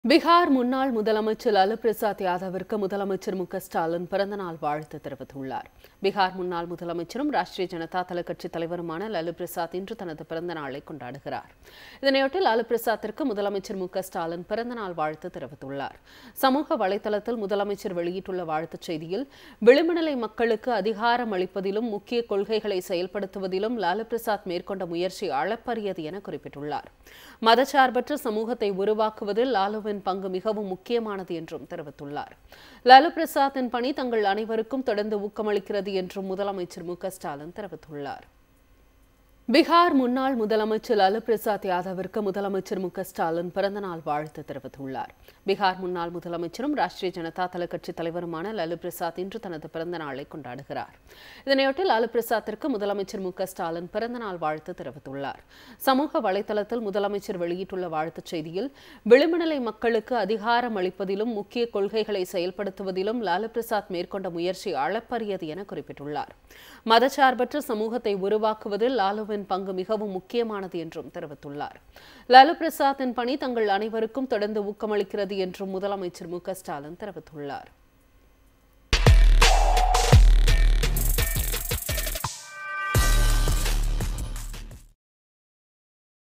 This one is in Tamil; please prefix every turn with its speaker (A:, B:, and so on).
A: பீகார் முன்னாள் முதலமைச்சர் லாலு பிரசாத் யாதவிற்கு முதலமைச்சர் மு க ஸ்டாலின் பிறந்தநாள் வாழ்த்து தெரிவித்துள்ளார் பீகார் முன்னாள் முதலமைச்சரும் ராஷ்டிரிய ஜனதா தள கட்சித் தலைவருமான லாலு பிரசாத் இன்று தனது பிறந்த நாளை கொண்டாடுகிறார் இதனையொட்டி லாலு பிரசாத்திற்கு முதலமைச்சர் மு க ஸ்டாலின் பிறந்தநாள் வாழ்த்து தெரிவித்துள்ளார் சமூக வலைதளத்தில் முதலமைச்சர் வெளியிட்டுள்ள வாழ்த்துச் செய்தியில் விளிம்புநிலை மக்களுக்கு அதிகாரம் அளிப்பதிலும் முக்கிய கொள்கைகளை செயல்படுத்துவதிலும் லாலு பிரசாத் மேற்கொண்ட முயற்சி அளப்பரியது என குறிப்பிட்டுள்ளார் மதச்சார்பற்ற சமூகத்தை உருவாக்குவதில் லாலுவின் பங்கு மிகவும் முக்கியமானது என்றும் தெரிவித்துள்ளார் லாலு பிரசாத்தின் பணி தங்கள் அனைவருக்கும் தொடர்ந்து ஊக்கமளிக்கிறது என்றும் முதலமைச்சர் மு க ஸ்டாலின் தெரிவித்துள்ளார் பீகார் முன்னாள் முதலமைச்சர் லாலு பிரசாத் யாதவிற்கு முதலமைச்சர் மு க ஸ்டாலின் பிறந்தநாள் வாழ்த்து தெரிவித்துள்ளார் பீகார் முன்னாள் முதலமைச்சரும் ராஷ்டிரிய ஜனதா தள கட்சித் தலைவருமான லாலு பிரசாத் இன்று தனது பிறந்த நாளை கொண்டாடுகிறார் இதனையொட்டி லாலு பிரசாத்திற்கு முதலமைச்சர் மு க ஸ்டாலின் பிறந்தநாள் வாழ்த்து தெரிவித்துள்ளார் சமூக வலைதளத்தில் முதலமைச்சர் வெளியிட்டுள்ள வாழ்த்துச் செய்தியில் விளிம்புநிலை மக்களுக்கு அதிகாரம் அளிப்பதிலும் முக்கிய கொள்கைகளை செயல்படுத்துவதிலும் லாலு பிரசாத் மேற்கொண்ட முயற்சி அளப்பரியது என குறிப்பிட்டுள்ளார் மதச்சார்பற்ற சமூகத்தை உருவாக்குவதில் லாலுவின் பங்கு மிகவும் முக்கியமானது என்றும் தெரிவித்துள்ளார் லாலு பிரசாத்தின் பணி தங்கள் அனைவருக்கும் தொடர்ந்து ஊக்கமளிக்கிறது என்றும் முதலமைச்சர் மு க ஸ்டாலின் தெரிவித்துள்ளார்